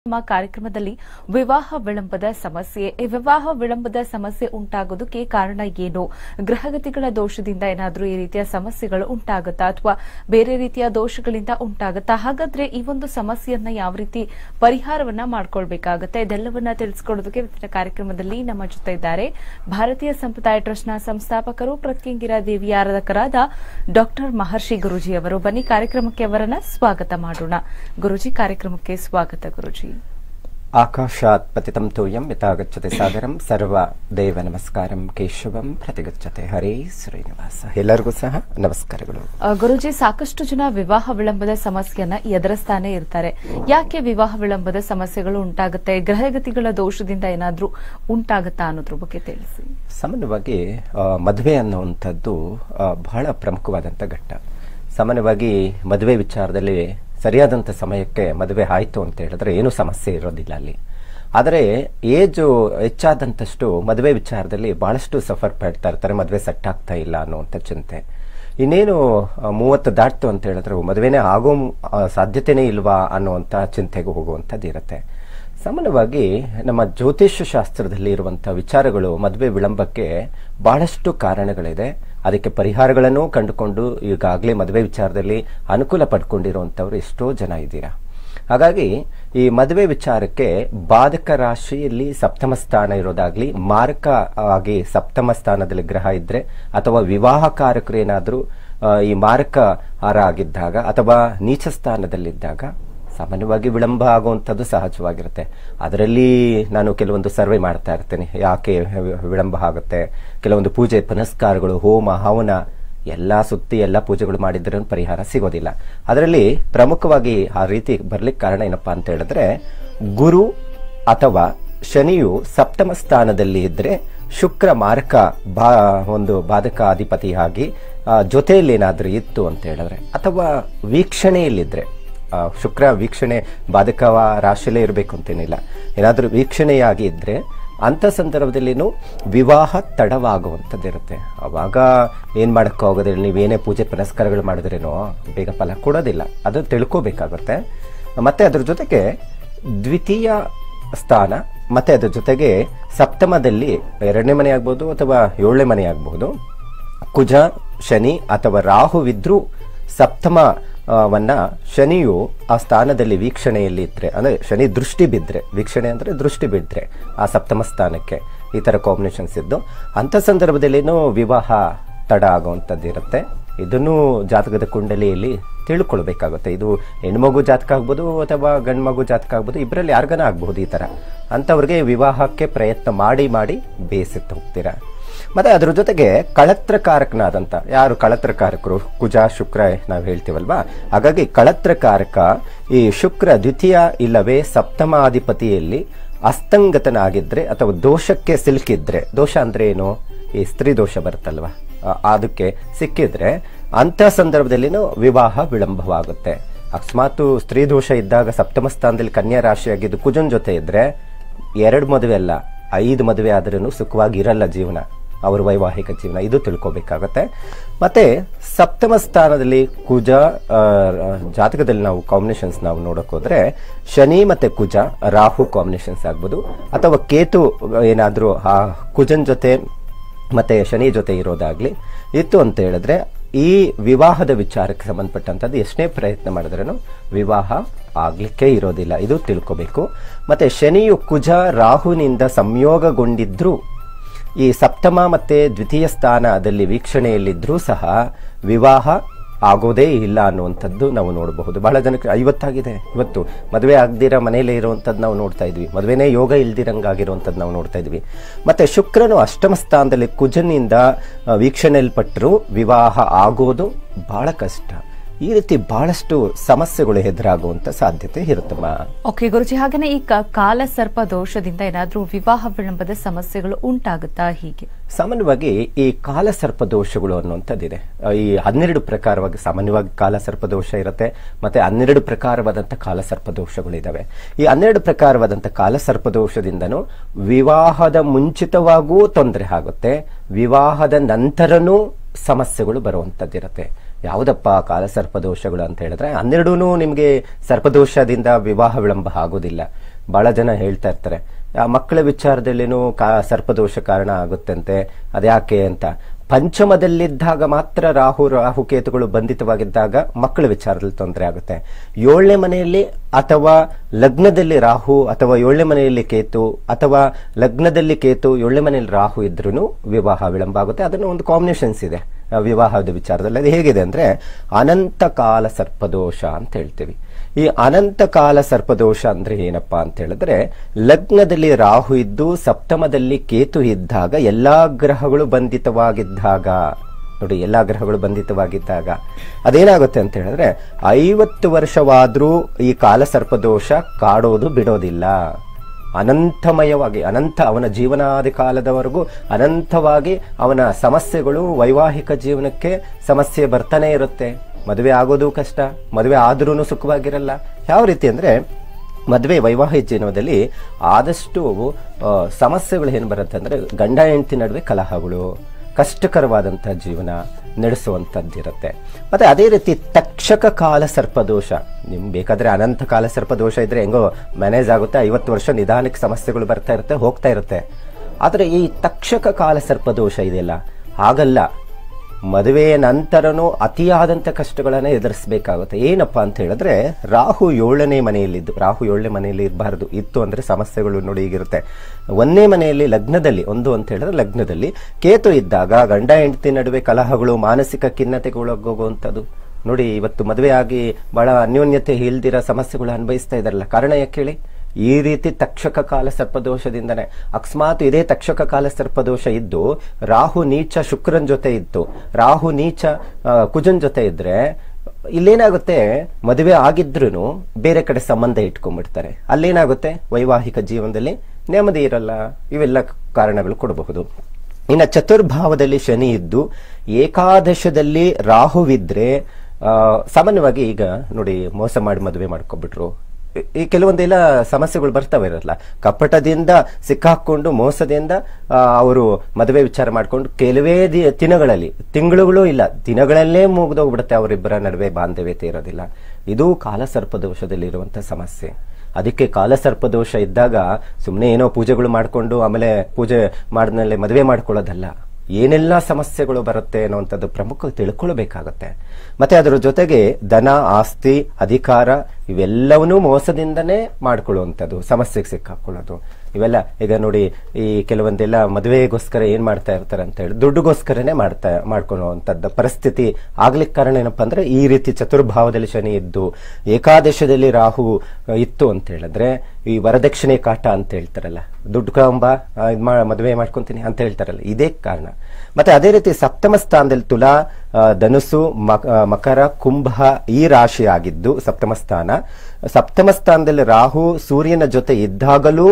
ನಮ್ಮ ಕಾರ್ಯಕ್ರಮದಲ್ಲಿ ವಿವಾಹ ವಿಳಂಬದ ಸಮಸ್ಯೆ ಈ ವಿವಾಹ ವಿಳಂಬದ ಸಮಸ್ಯೆ ಉಂಟಾಗೋದಕ್ಕೆ ಕಾರಣ ಏನು ಗ್ರಹಗತಿಗಳ ದೋಷದಿಂದ ಏನಾದರೂ ಈ ರೀತಿಯ ಸಮಸ್ಯೆಗಳು ಉಂಟಾಗುತ್ತಾ ಅಥವಾ ಬೇರೆ ರೀತಿಯ ದೋಷಗಳಿಂದ ಉಂಟಾಗುತ್ತಾ ಹಾಗಾದ್ರೆ ಈ ಒಂದು ಸಮಸ್ಯೆಯನ್ನ ಯಾವ ರೀತಿ ಪರಿಹಾರವನ್ನ ಮಾಡ್ಕೊಳ್ಬೇಕಾಗುತ್ತೆ ಇದೆಲ್ಲವನ್ನ ತಿಳಿಸ್ಕೊಡೋದಕ್ಕೆ ಇವತ್ತಿನ ಕಾರ್ಯಕ್ರಮದಲ್ಲಿ ನಮ್ಮ ಜೊತೆ ಇದ್ದಾರೆ ಭಾರತೀಯ ಸಂಪ್ರದಾಯ ಟ್ರಸ್ಟ್ನ ಸಂಸ್ಥಾಪಕರು ಪ್ರತ್ಯಂಗಿರ ದೇವಿಯ ಆರಾಧಕರಾದ ಡಾಕ್ಟರ್ ಮಹರ್ಷಿ ಗುರುಜಿ ಅವರು ಬನ್ನಿ ಕಾರ್ಯಕ್ರಮಕ್ಕೆ ಅವರನ್ನ ಸ್ವಾಗತ ಮಾಡೋಣ ಗುರುಜಿ ಕಾರ್ಯಕ್ರಮಕ್ಕೆ ಸ್ವಾಗತ ಗುರುಜಿ ಆಕಾಶಾತ್ ಪತಿತಂ ತೂಯಂ ಯಥಾಗಚ್ಚತೆ ಸಾಗರಂ ಸರ್ವ ದೇವ ನಮಸ್ಕಾರಂ ಕೇಶವಂ ಪ್ರತಿಗಚ್ಚತೆ ಹರೇ ಶ್ರೀನಿವಾಸ ಎಲ್ಲರಿಗೂ ಸಹ ನಮಸ್ಕಾರಗಳು ಆ, ಗುರುಜಿ ಸಾಕಷ್ಟು ಜನ ವಿವಾಹ ವಿಳಂಬದ ಸಮಸ್ಯೆಯನ್ನ ಎದುರಿಸ್ತಾನೆ ಇರ್ತಾರೆ ಯಾಕೆ ವಿವಾಹ ವಿಳಂಬದ ಸಮಸ್ಯೆಗಳು ಉಂಟಾಗುತ್ತೆ ಗ್ರಹಗತಿಗಳ ದೋಷದಿಂದ ಏನಾದ್ರೂ ಉಂಟಾಗುತ್ತಾ ಅನ್ನೋದ್ರ ಬಗ್ಗೆ ತಿಳಿಸಿ ಸಾಮಾನ್ಯವಾಗಿ ಆ, ಮದುವೆ ಅನ್ನುವಂಥದ್ದು ಆ, ಬಹಳ ಪ್ರಮುಖವಾದಂಥ ಘಟ್ಟ ಸಾಮಾನ್ಯವಾಗಿ ಮದುವೆ ವಿಚಾರದಲ್ಲಿ ಸರಿಯಾದಂಥ ಸಮಯಕ್ಕೆ ಮದುವೆ ಆಯಿತು ಅಂತ ಹೇಳಿದ್ರೆ ಏನೂ ಸಮಸ್ಯೆ ಇರೋದಿಲ್ಲ ಅಲ್ಲಿ ಆದರೆ ಏಜು ಹೆಚ್ಚಾದಂತಷ್ಟು ಮದುವೆ ವಿಚಾರದಲ್ಲಿ ಬಹಳಷ್ಟು ಸಫರ್ ಪಡ್ತಾ ಇರ್ತಾರೆ ಮದುವೆ ಸೆಟ್ ಆಗ್ತಾ ಇಲ್ಲ ಅನ್ನುವಂಥ ಚಿಂತೆ ಇನ್ನೇನು ಆ, ಮೂವತ್ತು ದಾಟ್ತು ಅಂತ ಹೇಳಿದ್ರೆ ಮದುವೆನೇ ಆಗೋ ಆ, ಸಾಧ್ಯತೆನೇ ಇಲ್ವಾ ಅನ್ನುವಂಥ ಚಿಂತೆಗೆ ಹೋಗುವಂಥದ್ದು ಇರುತ್ತೆ ಸಾಮಾನ್ಯವಾಗಿ ನಮ್ಮ ಜ್ಯೋತಿಷ್ಯ ಶಾಸ್ತ್ರದಲ್ಲಿ ಇರುವಂಥ ವಿಚಾರಗಳು ಮದುವೆ ವಿಳಂಬಕ್ಕೆ ಬಹಳಷ್ಟು ಕಾರಣಗಳಿದೆ ಅದಕ್ಕೆ ಪರಿಹಾರಗಳನ್ನು ಕಂಡುಕೊಂಡು ಈಗಾಗಲೇ ಮದುವೆ ವಿಚಾರದಲ್ಲಿ ಅನುಕೂಲ ಪಡ್ಕೊಂಡಿರುವಂಥವ್ರು ಎಷ್ಟೋ ಜನ ಇದ್ದೀರಾ ಹಾಗಾಗಿ ಈ ಮದುವೆ ವಿಚಾರಕ್ಕೆ ಬಾಧಕ ರಾಶಿಯಲ್ಲಿ ಸಪ್ತಮ ಸ್ಥಾನ ಇರೋದಾಗ್ಲಿ ಮಾರಕ ಆಗಿ ಸಪ್ತಮ ಸ್ಥಾನದಲ್ಲಿ ಗ್ರಹ ಇದ್ರೆ ಅಥವಾ ವಿವಾಹಕಾರಕರು ಏನಾದರೂ ಈ ಮಾರಕ ಹಾರ ಆಗಿದ್ದಾಗ ಅಥವಾ ನೀಚ ಸ್ಥಾನದಲ್ಲಿದ್ದಾಗ ಸಾಮಾನ್ಯವಾಗಿ ವಿಳಂಬ ಆಗುವಂಥದ್ದು ಸಹಜವಾಗಿರುತ್ತೆ ಅದರಲ್ಲಿ ನಾನು ಕೆಲವೊಂದು ಸರ್ವೆ ಮಾಡ್ತಾ ಇರ್ತೇನೆ ಯಾಕೆ ವಿ- ವಿಳಂಬ ಆಗುತ್ತೆ ಕೆಲವೊಂದು ಪೂಜೆ ಪುನಸ್ಕಾರಗಳು ಹೋಮ ಹವನ ಎಲ್ಲ ಸುತ್ತಿ ಎಲ್ಲ ಪೂಜೆಗಳು ಮಾಡಿದ್ರೆ ಪರಿಹಾರ ಸಿಗೋದಿಲ್ಲ ಅದರಲ್ಲಿ ಪ್ರಮುಖವಾಗಿ ಆ ರೀತಿ ಬರ್ಲಿಕ್ಕೆ ಕಾರಣ ಏನಪ್ಪಾ ಅಂತ ಹೇಳಿದ್ರೆ ಗುರು ಅಥವಾ ಶನಿಯು ಸಪ್ತಮ ಸ್ಥಾನದಲ್ಲಿ ಇದ್ರೆ ಶುಕ್ರ ಮಾರಕ ಬಾ ಒಂದು ಬಾಧಕ ಅಧಿಪತಿಯಾಗಿ ಆ, ಜೊತೆಯಲ್ಲಿ ಏನಾದ್ರೂ ಇತ್ತು ಅಂತ ಹೇಳಿದ್ರೆ ಅಥವಾ ವೀಕ್ಷಣೆಯಲ್ಲಿದ್ರೆ ಆ, ಶುಕ್ರ ವೀಕ್ಷಣೆ ಬಾಧಕವ ರಾಶಿಯಲ್ಲೇ ಇರಬೇಕು ಅಂತೇನಿಲ್ಲ ಏನಾದರೂ ವೀಕ್ಷಣೆಯಾಗಿ ಇದ್ರೆ ಅಂಥ ಸಂದರ್ಭದಲ್ಲಿನೂ ವಿವಾಹ ತಡವಾಗುವಂಥದ್ದಿರುತ್ತೆ ಅವಾಗ ಏನು ಮಾಡೋಕ್ಕೆ ಹೋಗೋದಿಲ್ಲ ನೀವೇನೇ ಪೂಜೆ ಪುನಸ್ಕಾರಗಳು ಮಾಡಿದ್ರೇನೋ ಬೇಗ ಫಲ ಕೊಡೋದಿಲ್ಲ ಅದು ತಿಳ್ಕೋಬೇಕಾಗುತ್ತೆ ಮತ್ತೆ ಅದ್ರ ಜೊತೆಗೆ ದ್ವಿತೀಯ ಸ್ಥಾನ ಮತ್ತೆ ಅದ್ರ ಜೊತೆಗೆ ಸಪ್ತಮದಲ್ಲಿ ಎರಡನೇ ಮನೆ ಆಗ್ಬೋದು ಅಥವಾ ಏಳನೇ ಮನೆ ಆಗ್ಬೋದು ಕುಜ ಶನಿ ಅಥವಾ ರಾಹುವಿದ್ರೂ ಸಪ್ತಮ ಆ, ವನ್ನ ಶನಿಯು ಆ ಸ್ಥಾನದಲ್ಲಿ ವೀಕ್ಷಣೆಯಲ್ಲಿ ಇದ್ರೆ ಅಂದ್ರೆ ಶನಿ ದೃಷ್ಟಿ ಬಿದ್ರೆ ವೀಕ್ಷಣೆ ಅಂದ್ರೆ ದೃಷ್ಟಿ ಬಿದ್ರೆ ಆ ಸಪ್ತಮ ಸ್ಥಾನಕ್ಕೆ ಈ ತರ ಕಾಂಬಿನೇಷನ್ಸ್ ಇದ್ದು ಅಂತ ಸಂದರ್ಭದಲ್ಲಿನೂ ವಿವಾಹ ತಡ ಆಗುವಂಥದ್ದು ಇರುತ್ತೆ ಇದನ್ನು ಜಾತಕದ ಕುಂಡಲಿಯಲ್ಲಿ ತಿಳ್ಕೊಳ್ಬೇಕಾಗುತ್ತೆ ಇದು ಹೆಣ್ಮಗು ಜಾತಕ ಆಗ್ಬೋದು ಅಥವಾ ಗಂಡು ಮಗು ಜಾತಕ ಆಗ್ಬೋದು ಇಬ್ಬರಲ್ಲಿ ಯಾರಿಗನ ಆಗ್ಬಹುದು ಈ ಥರ ಅಂಥವ್ರಿಗೆ ವಿವಾಹಕ್ಕೆ ಪ್ರಯತ್ನ ಮಾಡಿ ಮಾಡಿ ಬೇಯಿಸುತ್ತಾ ಹೋಗ್ತೀರಾ ಮತ್ತೆ ಅದ್ರ ಜೊತೆಗೆ ಕಳತ್ರಕಾರಕನಾದಂಥ ಯಾರು ಕಳತ್ರಕಾರಕರು ಕುಜ ಶುಕ್ರ ನಾವು ಹೇಳ್ತೀವಲ್ವಾ ಹಾಗಾಗಿ ಕಳತ್ರಕಾರಕ ಈ ಶುಕ್ರ ದ್ವಿತೀಯ ಇಲ್ಲವೇ ಸಪ್ತಮಾಧಿಪತಿಯಲ್ಲಿ ಅಸ್ತಂಗತನಾಗಿದ್ರೆ ಅಥವಾ ದೋಷಕ್ಕೆ ಸಿಲುಕಿದ್ರೆ ದೋಷ ಅಂದ್ರೆ ಏನು ಈ ಸ್ತ್ರೀ ದೋಷ ಬರುತ್ತಲ್ವಾ ಆ- ಅದಕ್ಕೆ ಸಿಕ್ಕಿದ್ರೆ ಅಂತ ಸಂದರ್ಭದಲ್ಲಿನೂ ವಿವಾಹ ವಿಳಂಬವಾಗುತ್ತೆ ಅಕಸ್ಮಾತ್ ಸ್ತ್ರೀ ದೋಷ ಇದ್ದಾಗ ಸಪ್ತಮ ಸ್ಥಾನದಲ್ಲಿ ಕನ್ಯಾ ರಾಶಿಯಾಗಿದ್ದು ಕುಜನ್ ಜೊತೆ ಇದ್ರೆ ಎರಡು ಮದುವೆ ಅಲ್ಲ ಐದು ಮದುವೆ ಆದ್ರೂ ಸುಖವಾಗಿ ಇರಲ್ಲ ಜೀವನ ಅವ್ರ ವೈವಾಹಿಕ ಜೀವನ ಇದು ತಿಳ್ಕೊಬೇಕಾಗತ್ತೆ ಮತ್ತೆ ಸಪ್ತಮ ಸ್ಥಾನದಲ್ಲಿ ಕುಜ ಆ, ಜಾತಕದಲ್ಲಿ ನಾವು ಕಾಂಬಿನೇಷನ್ಸ್ ನಾವು ನೋಡಕ್ ಹೋದ್ರೆ ಶನಿ ಮತ್ತೆ ಕುಜ ರಾಹು ಕಾಂಬಿನೇಷನ್ಸ್ ಆಗ್ಬೋದು ಅಥವಾ ಕೇತು ಏನಾದ್ರೂ ಆ ಕುಜನ್ ಜೊತೆ ಮತ್ತೆ ಶನಿ ಜೊತೆ ಇರೋದಾಗ್ಲಿ ಇತ್ತು ಅಂತ ಹೇಳಿದ್ರೆ ಈ ವಿವಾಹದ ವಿಚಾರಕ್ಕೆ ಸಂಬಂಧಪಟ್ಟಂಥದ್ದು ಎಷ್ಟೇ ಪ್ರಯತ್ನ ಮಾಡಿದ್ರೂ ವಿವಾಹ ಆಗ್ಲಿಕ್ಕೆ ಇರೋದಿಲ್ಲ ಇದು ತಿಳ್ಕೋಬೇಕು ಮತ್ತೆ ಶನಿಯು ಕುಜ ರಾಹುನಿಂದ ಸಂಯೋಗಗೊಂಡಿದ್ರೂ ಈ ಸಪ್ತಮ ಮತ್ತೆ ದ್ವಿತೀಯ ಸ್ಥಾನದಲ್ಲಿ ವೀಕ್ಷಣೆಯಲ್ಲಿದ್ರೂ ಸಹ ವಿವಾಹ ಆಗೋದೇ ಇಲ್ಲ ಅನ್ನುವಂಥದ್ದು ನಾವು ನೋಡಬಹುದು ಬಹಳ ಜನಕ್ಕೆ ಐವತ್ತಾಗಿದೆ ಇವತ್ತು ಮದುವೆ ಆಗದಿರ ಮನೆಯಲ್ಲೇ ಇರುವಂಥದ್ದು ನಾವು ನೋಡ್ತಾ ಇದ್ವಿ ಮದುವೆನೇ ಯೋಗ ಇಲ್ದಿರಂಗಾಗಿರುವಂಥದ್ದು ನಾವು ನೋಡ್ತಾ ಇದ್ವಿ ಮತ್ತೆ ಶುಕ್ರನು ಅಷ್ಟಮ ಸ್ಥಾನದಲ್ಲಿ ಕುಜನಿಂದ ಆ, ವೀಕ್ಷಣೆಯಲ್ಪಟ್ಟರೂ ವಿವಾಹ ಆಗೋದು ಬಹಳ ಕಷ್ಟ ಈ ರೀತಿ ಬಹಳಷ್ಟು ಸಮಸ್ಯೆಗಳು ಎದುರಾಗುವಂತ ಸಾಧ್ಯತೆ ಇರುತ್ತಮ್ಮ ಓಕೆ ಗುರುಜಿ ಹಾಗೇನೆ ಈ ಕ- ಕಾಲ ಸರ್ಪ ದೋಷದಿಂದ ಏನಾದ್ರೂ ವಿವಾಹ ವಿಳಂಬದ ಸಮಸ್ಯೆಗಳು ಉಂಟಾಗುತ್ತಾ ಹೀಗೆ ಸಾಮಾನ್ಯವಾಗಿ ಈ ಕಾಲಸರ್ಪ ದೋಷಗಳು ಅನ್ನುವಂಥದ್ದಿದೆ ಆ, ಈ ಹನ್ನೆರಡು ಪ್ರಕಾರವಾಗಿ ಸಾಮಾನ್ಯವಾಗಿ ಕಾಲಸರ್ಪ ದೋಷ ಇರುತ್ತೆ ಮತ್ತೆ ಹನ್ನೆರಡು ಪ್ರಕಾರವಾದಂಥ ಕಾಲಸರ್ಪ ದೋಷಗಳಿದಾವೆ ಈ ಹನ್ನೆರಡು ಪ್ರಕಾರವಾದಂಥ ಕಾಲಸರ್ಪ ದೋಷದಿಂದನೂ ವಿವಾಹದ ಮುಂಚಿತವಾಗೂ ತೊಂದರೆ ಆಗುತ್ತೆ ವಿವಾಹದ ನಂತರನೂ ಸಮಸ್ಯೆಗಳು ಬರುವಂಥದ್ದಿರುತ್ತೆ ಯಾವುದಪ್ಪ ಕಾಲಸರ್ಪ ದೋಷಗಳು ಅಂತ ಹೇಳಿದ್ರೆ ಹನ್ನೆರಡೂ ನಿಮಗೆ ಸರ್ಪದೋಷದಿಂದ ವಿವಾಹ ವಿಳಂಬ ಆಗೋದಿಲ್ಲ ಬಹಳ ಜನ ಹೇಳ್ತಾ ಇರ್ತಾರೆ ಆ ಮಕ್ಕಳ ವಿಚಾರದಲ್ಲಿನೂ ಕಾ ಸರ್ಪದೋಷ ಕಾರಣ ಆಗುತ್ತಂತೆ ಅದ್ಯಾಕೆ ಅಂತ ಪಂಚಮದಲ್ಲಿದ್ದಾಗ ಮಾತ್ರ ರಾಹು ರಾಹುಕೇತುಗಳು ಬಂಧಿತವಾಗಿದ್ದಾಗ ಮಕ್ಕಳ ವಿಚಾರದಲ್ಲಿ ತೊಂದರೆ ಆಗುತ್ತೆ ಏಳನೇ ಮನೆಯಲ್ಲಿ ಅಥವಾ ಲಗ್ನದಲ್ಲಿ ರಾಹು ಅಥವಾ ಏಳನೇ ಮನೆಯಲ್ಲಿ ಕೇತು ಅಥವಾ ಲಗ್ನದಲ್ಲಿ ಕೇತು ಏಳನೇ ಮನೆಯಲ್ಲಿ ರಾಹು ಇದ್ರೂ ವಿವಾಹ ವಿಳಂಬ ಆಗುತ್ತೆ ಅದನ್ನು ಒಂದು ಕಾಂಬಿನೇಷನ್ಸ್ ಇದೆ ಆ ವಿವಾಹದ ವಿಚಾರದಲ್ಲಿ ಅದು ಹೇಗಿದೆ ಅಂದ್ರೆ ಅನಂತ ಕಾಲ ಸರ್ಪದೋಷ ಅಂತ ಹೇಳ್ತೀವಿ ಈ ಅನಂತ ಕಾಲ ಸರ್ಪದೋಷ ಅಂದ್ರೆ ಏನಪ್ಪಾ ಅಂತ ಹೇಳಿದ್ರೆ ಲಗ್ನದಲ್ಲಿ ರಾಹು ಇದ್ದು ಸಪ್ತಮದಲ್ಲಿ ಕೇತು ಇದ್ದಾಗ ಎಲ್ಲಾ ಗ್ರಹಗಳು ಬಂಧಿತವಾಗಿದ್ದಾಗ ನೋಡಿ ಎಲ್ಲಾ ಗ್ರಹಗಳು ಬಂಧಿತವಾಗಿದ್ದಾಗ ಅದೇನಾಗುತ್ತೆ ಅಂತ ಹೇಳಿದ್ರೆ ಐವತ್ತು ವರ್ಷವಾದ್ರೂ ಈ ಕಾಲ ಸರ್ಪದೋಷ ಕಾಡೋದು ಬಿಡೋದಿಲ್ಲ ಅನಂತಮಯವಾಗಿ ಅನಂತ ಅವನ ಜೀವನಾದಿ ಕಾಲದವರೆಗೂ ಅನಂತವಾಗಿ ಅವನ ಸಮಸ್ಯೆಗಳು ವೈವಾಹಿಕ ಜೀವನಕ್ಕೆ ಸಮಸ್ಯೆ ಬರ್ತಾನೆ ಇರುತ್ತೆ ಮದುವೆ ಆಗೋದು ಕಷ್ಟ ಮದುವೆ ಆದ್ರೂ ಸುಖವಾಗಿರಲ್ಲ ಯಾವ ರೀತಿ ಅಂದ್ರೆ ಮದುವೆ ವೈವಾಹಿಕ ಜೀವನದಲ್ಲಿ ಆದಷ್ಟು ಆ, ಸಮಸ್ಯೆಗಳು ಏನು ಬರುತ್ತೆ ಅಂದ್ರೆ ಗಂಡ ಹೆಂಡತಿ ನಡುವೆ ಕಲಹಗಳು ಕಷ್ಟಕರವಾದಂಥ ಜೀವನ ನಡೆಸುವಂಥದ್ದಿರುತ್ತೆ ಮತ್ತೆ ಅದೇ ರೀತಿ ತಕ್ಷಕ ಕಾಲ ಸರ್ಪದೋಷ ನಿಮ್ ಬೇಕಾದ್ರೆ ಅನಂತ ಕಾಲ ಸರ್ಪದೋಷ ಇದ್ರೆ ಹೆಂಗೋ ಮ್ಯಾನೇಜ್ ಆಗುತ್ತೆ ಐವತ್ತು ವರ್ಷ ನಿಧಾನಕ್ಕೆ ಸಮಸ್ಯೆಗಳು ಬರ್ತಾ ಇರುತ್ತೆ ಹೋಗ್ತಾ ಇರುತ್ತೆ ಆದರೆ ಈ ತಕ್ಷಕ ಕಾಲ ಸರ್ಪದೋಷ ಇದೆಯಲ್ಲ ಹಾಗಲ್ಲ ಮದುವೆಯ ನಂತರನೂ ಅತಿಯಾದಂಥ ಕಷ್ಟಗಳನ್ನ ಎದುರಿಸಬೇಕಾಗುತ್ತೆ ಏನಪ್ಪಾ ಅಂತ ಹೇಳಿದ್ರೆ ರಾಹು ಏಳನೇ ಮನೆಯಲ್ಲಿದ್ದು ರಾಹು ಏಳನೇ ಮನೆಯಲ್ಲಿ ಇರಬಾರ್ದು ಇತ್ತು ಅಂದ್ರೆ ಸಮಸ್ಯೆಗಳು ನೋಡಿ ಈಗಿರುತ್ತೆ ಒಂದನೇ ಮನೆಯಲ್ಲಿ ಲಗ್ನದಲ್ಲಿ ಒಂದು ಅಂತ ಹೇಳಿದ್ರೆ ಲಗ್ನದಲ್ಲಿ ಕೇತು ಇದ್ದಾಗ ಗಂಡ ಹೆಂಡತಿ ನಡುವೆ ಕಲಹಗಳು ಮಾನಸಿಕ ಖಿನ್ನತೆಗೊಳಗೋಗುವಂಥದ್ದು ನೋಡಿ ಇವತ್ತು ಮದುವೆ ಆಗಿ ಬಹಳ ಅನ್ಯೋನ್ಯತೆ ಇಲ್ದಿರ ಸಮಸ್ಯೆಗಳು ಅನುಭವಿಸ್ತಾ ಇದಾರಲ್ಲ ಕಾರಣ ಯಾಕೆ ಹೇಳಿ ಈ ರೀತಿ ತಕ್ಷಕ ಕಾಲ ಸರ್ಪದೋಷದಿಂದನೇ ಅಕಸ್ಮಾತ್ ಇದೇ ತಕ್ಷಕ ಕಾಲ ಸರ್ಪದೋಷ ಇದ್ದು ರಾಹು ನೀಚ ಶುಕ್ರನ್ ಜೊತೆ ಇತ್ತು ರಾಹು ನೀಚ ಆ, ಕುಜನ್ ಜೊತೆ ಇದ್ರೆ ಇಲ್ಲೇನಾಗುತ್ತೆ ಮದುವೆ ಆಗಿದ್ರೂ ಬೇರೆ ಕಡೆ ಸಂಬಂಧ ಇಟ್ಕೊಂಡ್ಬಿಡ್ತಾರೆ ಅಲ್ಲೇನಾಗುತ್ತೆ ವೈವಾಹಿಕ ಜೀವನದಲ್ಲಿ ನೆಮ್ಮದಿ ಇರಲ್ಲ ಇವೆಲ್ಲ ಕಾರಣಗಳು ಕೊಡಬಹುದು ಇನ್ನು ಚತುರ್ಭಾವದಲ್ಲಿ ಶನಿ ಇದ್ದು ಏಕಾದಶದಲ್ಲಿ ರಾಹುವಿದ್ರೆ ಆ, ಸಾಮಾನ್ಯವಾಗಿ ಈಗ ನೋಡಿ ಮೋಸ ಮಾಡಿ ಮದುವೆ ಮಾಡ್ಕೊಬಿಟ್ರು ಈ- ಈ ಕೆಲವೊಂದೆಲ್ಲ ಸಮಸ್ಯೆಗಳು ಬರ್ತಾವೆ ಇರಲ್ಲ ಕಪಟದಿಂದ ಸಿಕ್ಕಾಕೊಂಡು ಮೋಸದಿಂದ ಅವರು ಮದುವೆ ವಿಚಾರ ಮಾಡ್ಕೊಂಡು ಕೆಲವೇ ದಿ- ದಿನಗಳಲ್ಲಿ ತಿಂಗಳುಗಳು ಇಲ್ಲ ದಿನಗಳಲ್ಲೇ ಮುಗಿದೋಗ್ಬಿಡುತ್ತೆ ಅವರಿಬ್ಬರ ನಡುವೆ ಬಾಂಧವ್ಯತೆ ಇರೋದಿಲ್ಲ ಇದು ಕಾಲಸರ್ಪದೋಷದಲ್ಲಿರುವಂತ ಸಮಸ್ಯೆ ಅದಕ್ಕೆ ಕಾಲಸರ್ಪದೋಷ ಇದ್ದಾಗ ಸುಮ್ಮನೆ ಏನೋ ಪೂಜೆಗಳು ಮಾಡಿಕೊಂಡು ಆಮೇಲೆ ಪೂಜೆ ಮಾಡಿದ್ಮೇಲೆ ಮದುವೆ ಮಾಡ್ಕೊಳ್ಳೋದಲ್ಲ ಏನೆಲ್ಲ ಸಮಸ್ಯೆಗಳು ಬರುತ್ತೆ ಅನ್ನುವಂಥದ್ದು ಪ್ರಮುಖ ತಿಳ್ಕೊಳ್ಬೇಕಾಗತ್ತೆ ಮತ್ತೆ ಅದರ ಜೊತೆಗೆ ಧನ ಆಸ್ತಿ ಅಧಿಕಾರ ಇವೆಲ್ಲವನ್ನೂ ಮೋಸದಿಂದನೇ ಮಾಡ್ಕೊಳ್ಳುವಂಥದ್ದು ಸಮಸ್ಯೆಗೆ ಸಿಕ್ಕಾಕೊಳ್ಳೋದು ಇವೆಲ್ಲ ಈಗ ನೋಡಿ ಈ ಕೆಲವೊಂದೆಲ್ಲ ಮದುವೆಗೋಸ್ಕರ ಏನ್ ಮಾಡ್ತಾ ಇರ್ತಾರೆ ಅಂತ ಹೇಳಿ ದುಡ್ಡುಗೋಸ್ಕರನೇ ಮಾಡ್ತಾ ಮಾಡ್ಕೊಳ್ಳುವಂಥದ್ದು ಪರಿಸ್ಥಿತಿ ಆಗ್ಲಿಕ್ಕೆ ಕಾರಣ ಏನಪ್ಪಾ ಅಂದ್ರೆ ಈ ರೀತಿ ಚತುರ್ಭಾವದಲ್ಲಿ ಶನಿ ಇದ್ದು ಏಕಾದಶದಲ್ಲಿ ರಾಹು ಆ, ಇತ್ತು ಅಂತ ಹೇಳಿದ್ರೆ ಈ ವರದಕ್ಷಿಣೆ ಕಾಟ ಅಂತ ಹೇಳ್ತಾರಲ್ಲ ದುಡ್ಡು ಕಂಬ ಇದು ಮಾ ಮದುವೆ ಮಾಡ್ಕೊಂತೀನಿ ಅಂತ ಹೇಳ್ತಾರಲ್ಲ ಇದೇ ಕಾರಣ ಮತ್ತೆ ಅದೇ ರೀತಿ ಸಪ್ತಮ ಸ್ಥಾನದಲ್ಲಿ ತುಲಾ ಆ, ಧನುಸು ಮಕ- ಆ, ಮಕರ ಕುಂಭ ಈ ರಾಶಿ ಆಗಿದ್ದು ಸಪ್ತಮ ಸ್ಥಾನ ಸಪ್ತಮ ಸ್ಥಾನದಲ್ಲಿ ರಾಹು ಸೂರ್ಯನ ಜೊತೆ ಇದ್ದಾಗಲೂ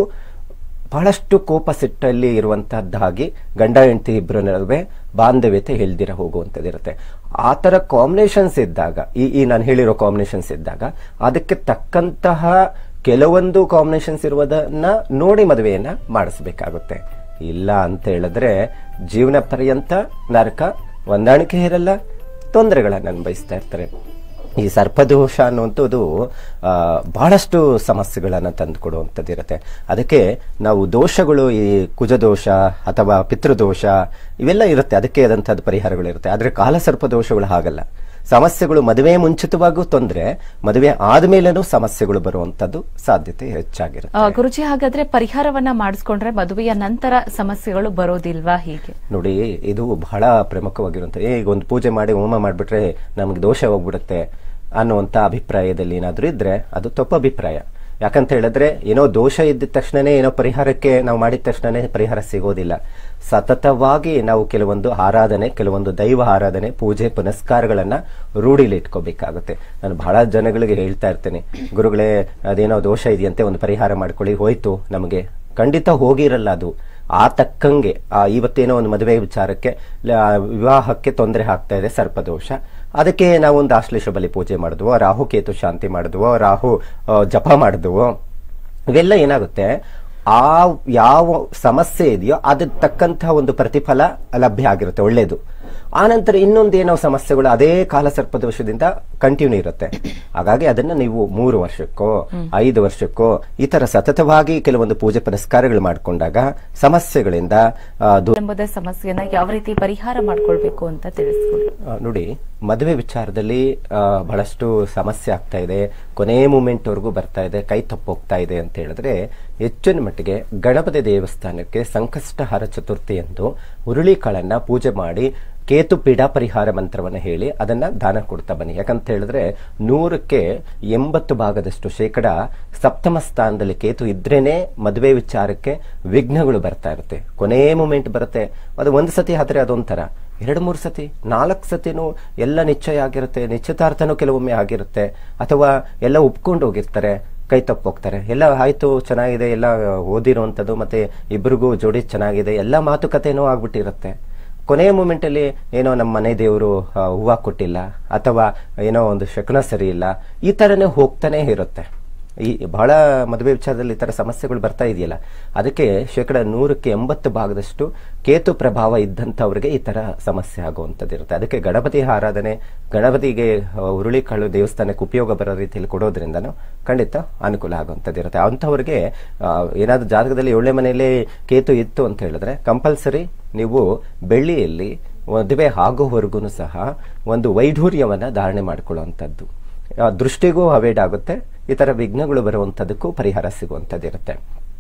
ಬಹಳಷ್ಟು ಕೋಪ ಸಿಟ್ಟಲ್ಲಿ ಇರುವಂತಹದ್ದಾಗಿ ಗಂಡ ಹೆಂಡತಿ ಇಬ್ಬರ ನಡುವೆ ಬಾಂಧವ್ಯತೆ ಹೇಳ್ದಿರ ಹೋಗುವಂಥದ್ದಿರುತ್ತೆ ಆ ಥರ ಕಾಂಬಿನೇಷನ್ಸ್ ಇದ್ದಾಗ ಈ ಈ ನಾನು ಹೇಳಿರೋ ಕಾಂಬಿನೇಷನ್ಸ್ ಇದ್ದಾಗ ಅದಕ್ಕೆ ತಕ್ಕಂತಹ ಕೆಲವೊಂದು ಕಾಂಬಿನೇಷನ್ಸ್ ಇರುವುದನ್ನ ನೋಡಿ ಮದುವೆಯನ್ನ ಮಾಡಿಸ್ಬೇಕಾಗುತ್ತೆ ಇಲ್ಲ ಅಂತ ಹೇಳಿದ್ರೆ ಜೀವನ ಪರ್ಯಂತ ನರಕ ಹೊಂದಾಣಿಕೆ ಇರಲ್ಲ ತೊಂದರೆಗಳನ್ನು ಅನುಭವಿಸ್ತಾ ಇರ್ತಾರೆ ಈ ಸರ್ಪದೋಷ ಅನ್ನುವಂಥದ್ದು ಆ, ಬಹಳಷ್ಟು ಸಮಸ್ಯೆಗಳನ್ನು ತಂದುಕೊಡುವಂಥದ್ದಿರುತ್ತೆ ಅದಕ್ಕೆ ನಾವು ದೋಷಗಳು ಈ ಕುಜದೋಷ ಅಥವಾ ಪಿತೃದೋಷ ಇವೆಲ್ಲ ಇರುತ್ತೆ ಅದಕ್ಕೆ ಆದಂಥದ್ದು ಪರಿಹಾರಗಳಿರುತ್ತೆ ಆದರೆ ಕಾಲಸರ್ಪ ದೋಷಗಳು ಹಾಗಲ್ಲ ಸಮಸ್ಯೆಗಳು ಮದುವೆ ಮುಂಚಿತವಾಗೂ ತೊಂದರೆ ಮದುವೆ ಆದ್ಮೇಲೆನೂ ಸಮಸ್ಯೆಗಳು ಬರುವಂತದ್ದು ಸಾಧ್ಯತೆ ಹೆಚ್ಚಾಗಿರುತ್ತೆ ಆ, ಗುರುಜಿ ಹಾಗಾದ್ರೆ ಪರಿಹಾರವನ್ನ ಮಾಡಿಸ್ಕೊಂಡ್ರೆ ಮದುವೆಯ ನಂತರ ಸಮಸ್ಯೆಗಳು ಬರೋದಿಲ್ವಾ ಹೀಗೆ ನೋಡಿ ಇದು ಬಹಳ ಪ್ರಮುಖವಾಗಿರುವಂತ ಈಗ ಒಂದು ಪೂಜೆ ಮಾಡಿ ಹೋಮ ಮಾಡಿಬಿಟ್ರೆ ನಮಗೆ ದೋಷ ಹೋಗ್ಬಿಡುತ್ತೆ ಅನ್ನುವಂಥ ಅಭಿಪ್ರಾಯದಲ್ಲಿ ಏನಾದರೂ ಇದ್ರೆ ಅದು ತಪ್ಪು ಅಭಿಪ್ರಾಯ ಯಾಕಂತ ಹೇಳಿದ್ರೆ ಏನೋ ದೋಷ ಇದ್ದ ತಕ್ಷಣನೇ ಏನೋ ಪರಿಹಾರಕ್ಕೆ ನಾವು ಮಾಡಿದ ತಕ್ಷಣನೇ ಪರಿಹಾರ ಸಿಗೋದಿಲ್ಲ ಸತತವಾಗಿ ನಾವು ಕೆಲವೊಂದು ಆರಾಧನೆ ಕೆಲವೊಂದು ದೈವ ಆರಾಧನೆ ಪೂಜೆ ಪುನಸ್ಕಾರಗಳನ್ನ ರೂಢಿಲಿ ಇಟ್ಕೋಬೇಕಾಗುತ್ತೆ ನಾನು ಬಹಳ ಜನಗಳಿಗೆ ಹೇಳ್ತಾ ಇರ್ತೇನೆ ಗುರುಗಳೇ ಅದೇನೋ ದೋಷ ಇದೆಯಂತೆ ಒಂದು ಪರಿಹಾರ ಮಾಡ್ಕೊಳ್ಳಿ ಹೋಯ್ತು ನಮಗೆ ಖಂಡಿತ ಹೋಗಿರಲ್ಲ ಅದು ಆ ತಕ್ಕಂಗೆ ಆ ಇವತ್ತೇನೋ ಒಂದು ಮದುವೆ ವಿಚಾರಕ್ಕೆ ಲ- ವಿವಾಹಕ್ಕೆ ತೊಂದರೆ ಆಗ್ತಾ ಇದೆ ಸರ್ಪದೋಷ ಅದಕ್ಕೆ ನಾವು ಒಂದು ಆಶ್ಲೇಷ ಬಲಿ ಪೂಜೆ ಮಾಡಿದ್ವೋ ರಾಹು ಕೇತು ಶಾಂತಿ ಮಾಡಿದ್ವೋ ರಾಹು ಆ, ಜಪ ಮಾಡಿದ್ವೋ ಇವೆಲ್ಲ ಏನಾಗುತ್ತೆ ಆ ಯಾವ ಸಮಸ್ಯೆ ಇದೆಯೋ ಅದಕ್ಕೆ ತಕ್ಕಂತಹ ಒಂದು ಪ್ರತಿಫಲ ಲಭ್ಯ ಆಗಿರುತ್ತೆ ಒಳ್ಳೇದು ಆನಂತರ ಇನ್ನೊಂದೇನೋ ಸಮಸ್ಯೆಗಳು ಅದೇ ಕಾಲಸರ್ಪ ದೋಷದಿಂದ ಕಂಟಿನ್ಯೂ ಇರುತ್ತೆ ಹಾಗಾಗಿ ಅದನ್ನ ನೀವು ಮೂರು ವರ್ಷಕ್ಕೋ ಐದು ವರ್ಷಕ್ಕೋ ಈ ತರ ಸತತವಾಗಿ ಕೆಲವೊಂದು ಪೂಜೆ ಪುನಸ್ಕಾರಗಳು ಮಾಡಿಕೊಂಡಾಗ ಸಮಸ್ಯೆಗಳಿಂದ ಆ, ದೂ- ವಿಳಂಬದ ಸಮಸ್ಯೆಯನ್ನ ಯಾವ ರೀತಿ ಪರಿಹಾರ ಮಾಡ್ಕೊಳ್ಬೇಕು ಅಂತ ತಿಳಿಸ್ಕೊಡಿ ಆ, ನೋಡಿ ಮದುವೆ ವಿಚಾರದಲ್ಲಿ ಆ, ಬಹಳಷ್ಟು ಸಮಸ್ಯೆ ಆಗ್ತಾ ಇದೆ ಕೊನೆ ಮೂಮೆಂಟ್ ವರೆಗೂ ಬರ್ತಾ ಇದೆ ಕೈ ತಪ್ಪೋಗ್ತಾ ಇದೆ ಅಂತ ಹೇಳಿದ್ರೆ ಹೆಚ್ಚಿನ ಮಟ್ಟಿಗೆ ಗಣಪತಿ ದೇವಸ್ಥಾನಕ್ಕೆ ಸಂಕಷ್ಟಹಾರ ಚತುರ್ಥಿ ಎಂದು ಹುರುಳಿಕಾಳನ್ನ ಪೂಜೆ ಮಾಡಿ ಕೇತು ಪೀಡಾ ಪರಿಹಾರ ಮಂತ್ರವನ್ನು ಹೇಳಿ ಅದನ್ನ ದಾನ ಕೊಡ್ತಾ ಬನ್ನಿ ಯಾಕಂತ ಹೇಳಿದ್ರೆ ನೂರಕ್ಕೆ ಎಂಬತ್ತು ಭಾಗದಷ್ಟು ಶೇಕಡ ಸಪ್ತಮ ಸ್ಥಾನದಲ್ಲಿ ಕೇತು ಇದ್ರೇನೆ ಮದುವೆ ವಿಚಾರಕ್ಕೆ ವಿಘ್ನಗಳು ಬರ್ತಾ ಇರುತ್ತೆ ಕೊನೆ ಮೂಮೆಂಟ್ ಬರುತ್ತೆ ಅದು ಒಂದು ಸತಿ ಆದ್ರೆ ಅದೊಂಥರ ಎರಡು ಮೂರು ಸತಿ ನಾಲ್ಕು ಸತಿನೂ ಎಲ್ಲ ನಿಶ್ಚಯ ಆಗಿರುತ್ತೆ ನಿಶ್ಚಿತಾರ್ಥನೂ ಕೆಲವೊಮ್ಮೆ ಆಗಿರುತ್ತೆ ಅಥವಾ ಎಲ್ಲ ಒಪ್ಕೊಂಡು ಹೋಗಿರ್ತಾರೆ ಕೈ ತಪ್ಪೋಗ್ತಾರೆ ಎಲ್ಲ ಆಯ್ತು ಚೆನ್ನಾಗಿದೆ ಎಲ್ಲ ಓದಿರುವಂಥದ್ದು ಮತ್ತೆ ಇಬ್ಬರಿಗೂ ಜೋಡಿ ಚೆನ್ನಾಗಿದೆ ಎಲ್ಲ ಮಾತುಕತೆನೂ ಆಗ್ಬಿಟ್ಟಿರುತ್ತೆ ಕೊನೆಯ ಮೂಮೆಂಟಲ್ಲಿ ಏನೋ ನಮ್ಮ ಮನೆ ದೇವರು ಹೂವು ಕೊಟ್ಟಿಲ್ಲ ಅಥವಾ ಏನೋ ಒಂದು ಶಕುನ ಸರಿ ಇಲ್ಲ ಈ ಥರನೇ ಹೋಗ್ತಾನೆ ಇರುತ್ತೆ ಈ ಬಹಳ ಮದುವೆ ವಿಚಾರದಲ್ಲಿ ಈ ಥರ ಸಮಸ್ಯೆಗಳು ಬರ್ತಾ ಇದೆಯಲ್ಲ ಅದಕ್ಕೆ ಶೇಕಡ ನೂರಕ್ಕೆ ಎಂಬತ್ತು ಭಾಗದಷ್ಟು ಕೇತು ಪ್ರಭಾವ ಇದ್ದಂಥವ್ರಿಗೆ ಈ ಥರ ಸಮಸ್ಯೆ ಆಗುವಂಥದ್ದು ಇರುತ್ತೆ ಅದಕ್ಕೆ ಗಣಪತಿ ಆರಾಧನೆ ಗಣಪತಿಗೆ ಆ, ಹುರುಳಿಕಾಳು ದೇವಸ್ಥಾನಕ್ಕೆ ಉಪಯೋಗ ಬರೋ ರೀತಿಯಲ್ಲಿ ಕೊಡೋದ್ರಿಂದನೂ ಖಂಡಿತ ಅನುಕೂಲ ಆಗುವಂಥದ್ದು ಇರುತ್ತೆ ಅಂಥವ್ರಿಗೆ ಆ, ಏನಾದ್ರು ಜಾತಕದಲ್ಲಿ ಏಳನೇ ಮನೆಯಲ್ಲೇ ಕೇತು ಇತ್ತು ಅಂತ ಹೇಳಿದ್ರೆ ಕಂಪಲ್ಸರಿ ನೀವು ಬೆಳ್ಳಿಯಲ್ಲಿ ಮದುವೆ ಆಗೋವರೆಗೂ ಸಹ ಒಂದು ವೈಢೂರ್ಯವನ್ನ ಧಾರಣೆ ಮಾಡಿಕೊಳ್ಳುವಂಥದ್ದು ಆ, ದೃಷ್ಟಿಗೂ ಅವೇಡ್ ಆಗುತ್ತೆ ಈ ತರ ವಿಘ್ನಗಳು ಬರುವಂಥದ್ದಕ್ಕೂ ಪರಿಹಾರ ಸಿಗುವಂಥದ್ದು ಇರುತ್ತೆ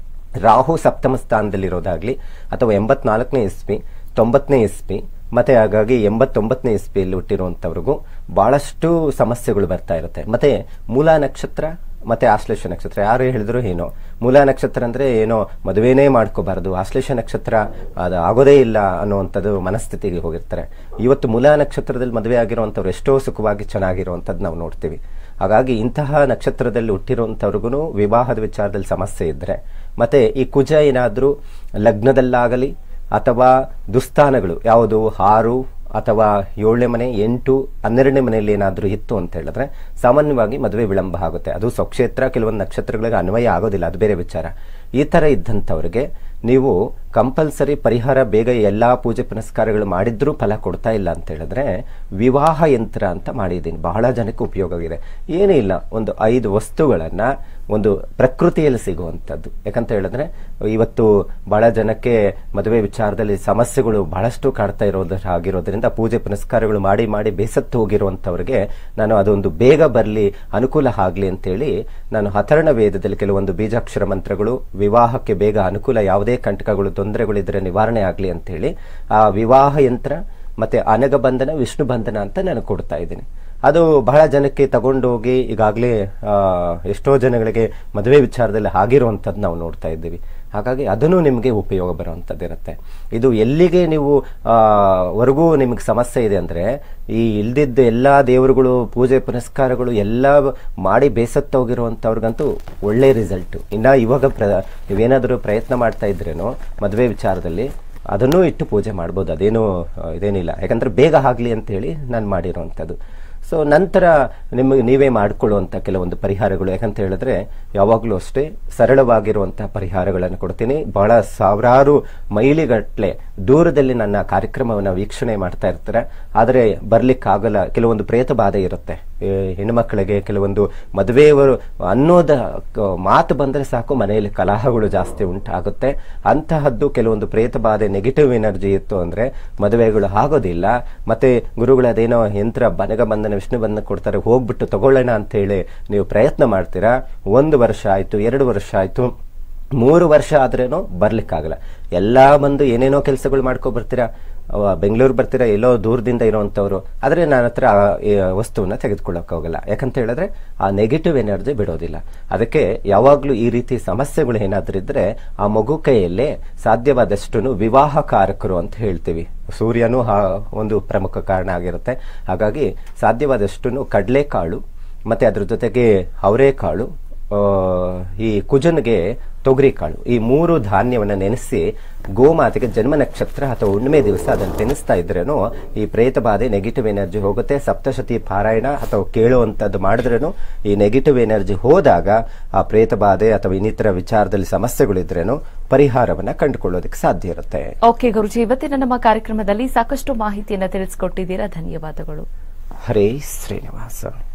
ರಾಹು ಸಪ್ತಮ ಸ್ಥಾನದಲ್ಲಿರೋದಾಗ್ಲಿ ಅಥವಾ ಎಂಬತ್ನಾಲ್ಕನೇ ಇಸ್ವಿ ತೊಂಬತ್ತನೇ ಇಸ್ವಿ ಮತ್ತೆ ಹಾಗಾಗಿ ಎಂಬತ್ತೊಂಬತ್ತನೇ ಇಸ್ವಿಯಲ್ಲಿ ಹುಟ್ಟಿರುವಂಥವ್ರಿಗೂ ಬಹಳಷ್ಟು ಸಮಸ್ಯೆಗಳು ಬರ್ತಾ ಇರುತ್ತೆ ಮತ್ತೆ ಮೂಲ ನಕ್ಷತ್ರ ಮತ್ತೆ ಆಶ್ಲೇಷ ನಕ್ಷತ್ರ ಯಾರು ಹೇಳಿದ್ರು ಏನೋ ಮೂಲ ನಕ್ಷತ್ರ ಅಂದ್ರೆ ಏನೋ ಮದುವೆನೇ ಮಾಡ್ಕೋಬಾರದು ಆಶ್ಲೇಷ ನಕ್ಷತ್ರ ಅದು ಆಗೋದೇ ಇಲ್ಲ ಅನ್ನುವಂಥದ್ದು ಮನಸ್ಥಿತಿಗೆ ಹೋಗಿರ್ತಾರೆ ಇವತ್ತು ಮೂಲ ನಕ್ಷತ್ರದಲ್ಲಿ ಮದುವೆ ಆಗಿರುವಂಥವ್ರು ಎಷ್ಟೋ ಸುಖವಾಗಿ ಚೆನ್ನಾಗಿರುವಂಥದ್ದು ನಾವು ನೋಡ್ತೀವಿ ಹಾಗಾಗಿ ಇಂತಹ ನಕ್ಷತ್ರದಲ್ಲಿ ಹುಟ್ಟಿರುವಂಥವ್ರಿಗೂ ವಿವಾಹದ ವಿಚಾರದಲ್ಲಿ ಸಮಸ್ಯೆ ಇದ್ರೆ ಮತ್ತೆ ಈ ಕುಜ ಏನಾದರೂ ಲಗ್ನದಲ್ಲಾಗಲಿ ಅಥವಾ ದುಸ್ಥಾನಗಳು ಯಾವುದು ಆರು ಅಥವಾ ಏಳನೇ ಮನೆ ಎಂಟು ಹನ್ನೆರಡನೇ ಮನೆಯಲ್ಲಿ ಏನಾದರೂ ಇತ್ತು ಅಂತ ಹೇಳಿದ್ರೆ ಸಾಮಾನ್ಯವಾಗಿ ಮದುವೆ ವಿಳಂಬ ಆಗುತ್ತೆ ಅದು ಸ್ವಕ್ಷೇತ್ರ ಕೆಲವೊಂದು ನಕ್ಷತ್ರಗಳಿಗೆ ಅನ್ವಯ ಆಗೋದಿಲ್ಲ ಅದು ಬೇರೆ ವಿಚಾರ ಈ ಥರ ಇದ್ದಂಥವ್ರಿಗೆ ನೀವು ಕಂಪಲ್ಸರಿ ಪರಿಹಾರ ಬೇಗ ಎಲ್ಲ ಪೂಜೆ ಪುನಸ್ಕಾರಗಳು ಮಾಡಿದ್ರೂ ಫಲ ಕೊಡ್ತಾ ಇಲ್ಲ ಅಂತ ಹೇಳಿದ್ರೆ ವಿವಾಹ ಯಂತ್ರ ಅಂತ ಮಾಡಿದ್ದೀನಿ ಬಹಳ ಜನಕ್ಕೆ ಉಪಯೋಗವಿದೆ ಏನೂ ಇಲ್ಲ ಒಂದು ಐದು ವಸ್ತುಗಳನ್ನ ಒಂದು ಪ್ರಕೃತಿಯಲ್ಲಿ ಸಿಗುವಂಥದ್ದು ಯಾಕಂತ ಹೇಳಿದ್ರೆ ಇವತ್ತು ಬಹಳ ಜನಕ್ಕೆ ಮದುವೆ ವಿಚಾರದಲ್ಲಿ ಸಮಸ್ಯೆಗಳು ಬಹಳಷ್ಟು ಕಾಡ್ತಾ ಇರೋದ್ರ ಆಗಿರೋದ್ರಿಂದ ಪೂಜೆ ಪುನಸ್ಕಾರಗಳು ಮಾಡಿ ಮಾಡಿ ಬೇಸತ್ತು ಹೋಗಿರುವಂಥವ್ರಿಗೆ ನಾನು ಅದೊಂದು ಬೇಗ ಬರಲಿ ಅನುಕೂಲ ಆಗಲಿ ಅಂತೇಳಿ ನಾನು ಹತರಣ ವೇದದಲ್ಲಿ ಕೆಲವೊಂದು ಬೀಜಾಕ್ಷರ ಮಂತ್ರಗಳು ವಿವಾಹಕ್ಕೆ ಬೇಗ ಅನುಕೂಲ ಯಾವುದೇ ಕಂಟಕಗಳು ತೊಂದರೆಗಳಿದ್ರೆ ನಿವಾರಣೆ ಆಗಲಿ ಅಂತೇಳಿ ಆ ವಿವಾಹ ಯಂತ್ರ ಮತ್ತೆ ಅನಗ ಬಂಧನ ವಿಷ್ಣು ಬಂಧನ ಅಂತ ನಾನು ಕೊಡ್ತಾ ಇದ್ದೀನಿ ಅದು ಬಹಳ ಜನಕ್ಕೆ ತಗೊಂಡೋಗಿ ಈಗಾಗಲೇ ಎಷ್ಟೋ ಜನಗಳಿಗೆ ಮದುವೆ ವಿಚಾರದಲ್ಲಿ ಆಗಿರುವಂಥದ್ದು ನಾವು ನೋಡ್ತಾ ಇದ್ದೀವಿ ಹಾಗಾಗಿ ಅದನ್ನು ನಿಮಗೆ ಉಪಯೋಗ ಬರುವಂಥದ್ದು ಇರುತ್ತೆ ಇದು ಎಲ್ಲಿಗೆ ನೀವು ಆ, ವರೆಗೂ ನಿಮಗೆ ಸಮಸ್ಯೆ ಇದೆ ಅಂದರೆ ಈ ಇಲ್ದಿದ್ದ ಎಲ್ಲ ದೇವರುಗಳು ಪೂಜೆ ಪುನಸ್ಕಾರಗಳು ಎಲ್ಲ ಮಾಡಿ ಬೇಸತ್ತೋಗಿರುವಂಥವ್ರಿಗಂತೂ ಒಳ್ಳೆ ರಿಸಲ್ಟ್ ಇನ್ನು ಇವಾಗ ಪ್ರ ನೀವೇನಾದರೂ ಪ್ರಯತ್ನ ಮಾಡ್ತಾ ಇದ್ರೇನೋ ಮದುವೆ ವಿಚಾರದಲ್ಲಿ ಅದನ್ನೂ ಇಟ್ಟು ಪೂಜೆ ಮಾಡ್ಬೋದು ಅದೇನು ಆ, ಇದೇನಿಲ್ಲ ಯಾಕಂದ್ರೆ ಬೇಗ ಆಗಲಿ ಅಂತ ಹೇಳಿ ನಾನು ಮಾಡಿರುವಂಥದ್ದು ಸೊ ನಂತರ ನಿಮಗೆ ನೀವೇ ಮಾಡಿಕೊಳ್ಳುವಂಥ ಕೆಲವೊಂದು ಪರಿಹಾರಗಳು ಯಾಕಂತ ಹೇಳಿದ್ರೆ ಯಾವಾಗಲೂ ಅಷ್ಟೇ ಸರಳವಾಗಿರುವಂತಹ ಪರಿಹಾರಗಳನ್ನು ಕೊಡ್ತೀನಿ ಬಹಳ ಸಾವಿರಾರು ಮೈಲಿಗಟ್ಟಲೆ ದೂರದಲ್ಲಿ ನನ್ನ ಕಾರ್ಯಕ್ರಮವನ್ನು ವೀಕ್ಷಣೆ ಮಾಡ್ತಾ ಇರ್ತಾರೆ ಆದರೆ ಬರ್ಲಿಕ್ಕಾಗಲ್ಲ ಕೆಲವೊಂದು ಪ್ರೇತ ಬಾಧೆ ಇರುತ್ತೆ ಈ ಹೆಣ್ಣುಮಕ್ಕಳಿಗೆ ಕೆಲವೊಂದು ಮದುವೆಯವರು ಅನ್ನೋದ ಕ- ಮಾತು ಬಂದರೆ ಸಾಕು ಮನೆಯಲ್ಲಿ ಕಲಹಗಳು ಜಾಸ್ತಿ ಉಂಟಾಗುತ್ತೆ ಅಂತಹದ್ದು ಕೆಲವೊಂದು ಪ್ರೇತ ಬಾಧೆ ನೆಗೆಟಿವ್ ಎನರ್ಜಿ ಇತ್ತು ಅಂದ್ರೆ ಮದುವೆಗಳು ಆಗೋದಿಲ್ಲ ಮತ್ತೆ ಗುರುಗಳು ಅದೇನೋ ಯಂತ್ರ ಬನಗ ಬಂಧನ ವಿಷ್ಣು ಬಂಧನ ಕೊಡ್ತಾರೆ ಹೋಗ್ಬಿಟ್ಟು ತಗೊಳ್ಳೋಣ ಅಂತ ಹೇಳಿ ನೀವು ಪ್ರಯತ್ನ ಮಾಡ್ತೀರಾ ಒಂದು ವರ್ಷ ಆಯ್ತು ಎರಡು ವರ್ಷ ಆಯ್ತು ಮೂರು ವರ್ಷ ಆದ್ರೇನೋ ಬರ್ಲಿಕ್ಕಾಗಲ್ಲ ಎಲ್ಲಾ ಬಂದು ಏನೇನೋ ಕೆಲಸಗಳು ಮಾಡ್ಕೊ ಬರ್ತೀರಾ ಅವ ಬೆಂಗಳೂರು ಬರ್ತೀರಾ ಎಲ್ಲೋ ದೂರದಿಂದ ಇರೋವಂಥವ್ರು ಆದರೆ ನನ್ನ ಹತ್ರ ಆ ಈ ವಸ್ತುವನ್ನ ತೆಗೆದುಕೊಳ್ಳೋಕೆ ಹೋಗಲ್ಲ ಯಾಕಂತ ಹೇಳಿದ್ರೆ ಆ ನೆಗೆಟಿವ್ ಎನರ್ಜಿ ಬಿಡೋದಿಲ್ಲ ಅದಕ್ಕೆ ಯಾವಾಗಲೂ ಈ ರೀತಿ ಸಮಸ್ಯೆಗಳು ಏನಾದರೂ ಇದ್ರೆ ಆ ಮಗು ಕೈಯಲ್ಲೇ ಸಾಧ್ಯವಾದಷ್ಟು ವಿವಾಹ ಕಾರಕರು ಅಂತ ಹೇಳ್ತೀವಿ ಸೂರ್ಯನೂ ಆ ಒಂದು ಪ್ರಮುಖ ಕಾರಣ ಆಗಿರುತ್ತೆ ಹಾಗಾಗಿ ಸಾಧ್ಯವಾದಷ್ಟು ಕಡಲೆಕಾಳು ಮತ್ತೆ ಅದ್ರ ಜೊತೆಗೆ ಅವರೆಕಾಳು ಆ, ಈ ಕುಜನ್ಗೆ ತೊಗರಿ ಕಾಳು ಈ ಮೂರು ಧಾನ್ಯವನ್ನು ನೆನೆಸಿ ಗೋಮಾತೆಗೆ ಜನ್ಮ ನಕ್ಷತ್ರ ಅಥವಾ ಹುಣ್ಣಿಮೆ ದಿವಸ ಅದನ್ನು ನೆನೆಸ್ತಾ ಇದ್ರೇನು ಈ ಪ್ರೇತ ಬಾಧೆ ನೆಗೆಟಿವ್ ಎನರ್ಜಿ ಹೋಗುತ್ತೆ ಸಪ್ತಶತಿ ಪಾರಾಯಣ ಅಥವಾ ಕೇಳುವಂಥದ್ದು ಮಾಡಿದ್ರೇನು ಈ ನೆಗೆಟಿವ್ ಎನರ್ಜಿ ಹೋದಾಗ ಆ ಪ್ರೇತ ಬಾಧೆ ಅಥವಾ ಇನ್ನಿತರ ವಿಚಾರದಲ್ಲಿ ಸಮಸ್ಯೆಗಳಿದ್ರೇನು ಪರಿಹಾರವನ್ನ ಕಂಡುಕೊಳ್ಳೋದಕ್ಕೆ ಸಾಧ್ಯ ಇರುತ್ತೆ ಓಕೆ ಗುರುಜಿ ಇವತ್ತಿನ ನಮ್ಮ ಕಾರ್ಯಕ್ರಮದಲ್ಲಿ ಸಾಕಷ್ಟು ಮಾಹಿತಿಯನ್ನ ತಿಳಿಸಿಕೊಟ್ಟಿದ್ದೀರಾ ಧನ್ಯವಾದಗಳು ಹರೇ ಶ್ರೀನಿವಾಸ